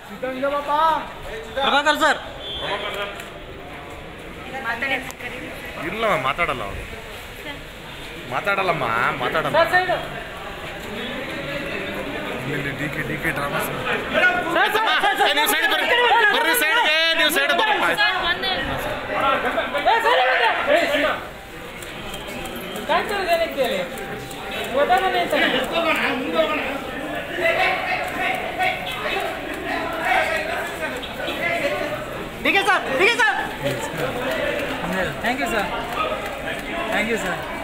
Prabhakar sir ಇಲ್ಲಮ್ಮ ಮಾತಾಡಲ್ಲ ಅವರು ಮಾತಾಡಲ್ಲಮ್ಮ ಮಾತಾಡಲ್ಲ ಇಲ್ಲಿ D K D K drama ನೀವು ಸೈಡ್ ಬರ್ರಿ ಬರ್ರಿ ಸೈಡ್ಗೆ ನೀವು ಸೈಡ್ ಬರಪ್ಪ D K sir D K sir thank you sir thank you sir